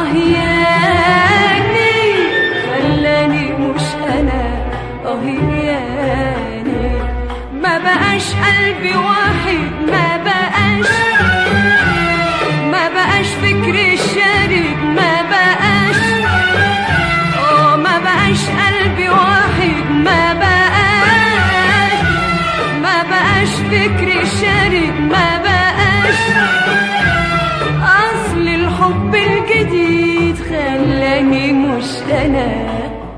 اه ياني خلاني مش انا اه ياني ما بقاش قلبي واحد ما بقاش ما بقاش فكري شارد ما بقاش اه ما بقاش قلبي واحد ما بقاش ما بقاش فكري شارد ما بقاش اصل الحب الجديد خلاني مش انا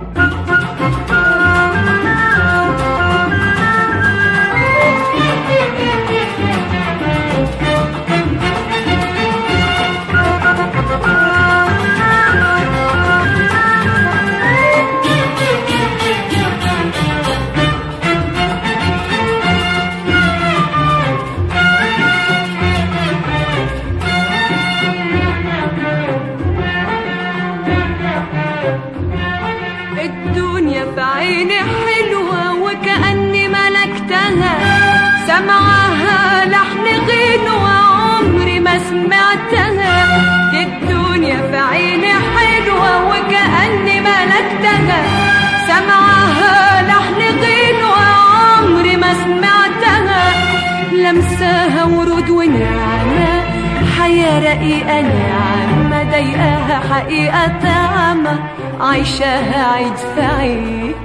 الدنيا في عيني حلوة وكأني ملكتها سمعها لحن غنوة عمري ما سمعتها الدنيا في عيني حلوة وكأني ملكتها سمعها لحن غنوة عمري ما سمعتها لمساها ورود ونعمة حياة رقيقة نعمة ضايقاها حقيقة طعمة عايشاها عيد في عيد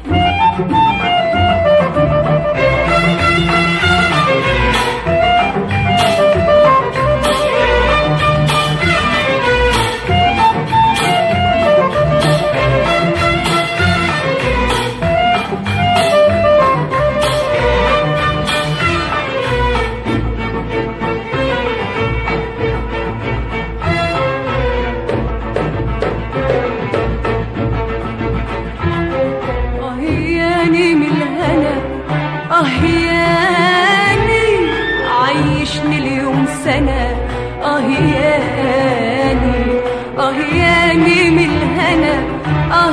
اه ياني من الهنا اه ياني عيشني اليوم سنة اه ياني اه ياني من الهنا اه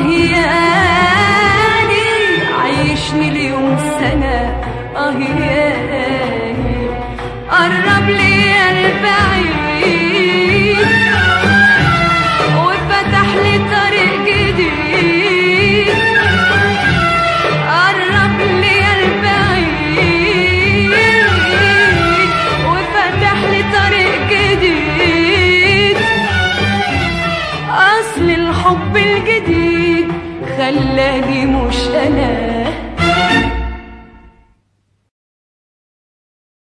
ياني عيشني اليوم سنة اه ياني قرب لي يا البعيد وفتح لي طريق جديد قرب لي يا البعيد وفتح لي طريق جديد اصل الحب الجديد خلاني مش انا